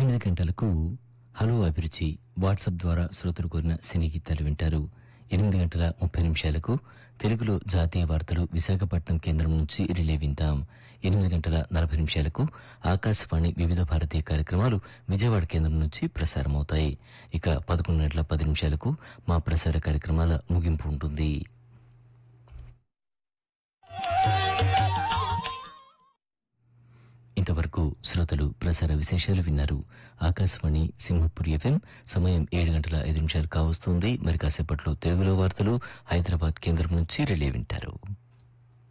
ఎనిమిది గంటలకు హలో అభిరుచి వాట్సాప్ ద్వారా శ్రోతలు కోరిన సినీ గీతాలు వింటారు ఎనిమిది గంటల ముప్పై నిమిషాలకు తెలుగులో జాతీయ వార్తలు విశాఖపట్నం కేంద్రం నుంచి రిలే వింటాం ఎనిమిది గంటల నలభై నిమిషాలకు ఆకాశవాణి వివిధ భారతీయ కార్యక్రమాలు విజయవాడ కేంద్రం నుంచి ప్రసారమవుతాయి ఇక పదకొండు గంటల పది నిమిషాలకు మా ప్రసార కార్యక్రమాల ముగింపు ఉంటుంది ఇంతవరకు శ్రోతలు ప్రసార విశేషాలు విన్నారు ఆకాశవాణి సింహపురి ఎఫ్ఎం సమయం ఏడు గంటల ఐదు నిమిషాలు కావస్తుంది మరి కాసేపట్లో తెలుగులో వార్తలు హైదరాబాద్ కేంద్రం నుంచి రిలే వింటారు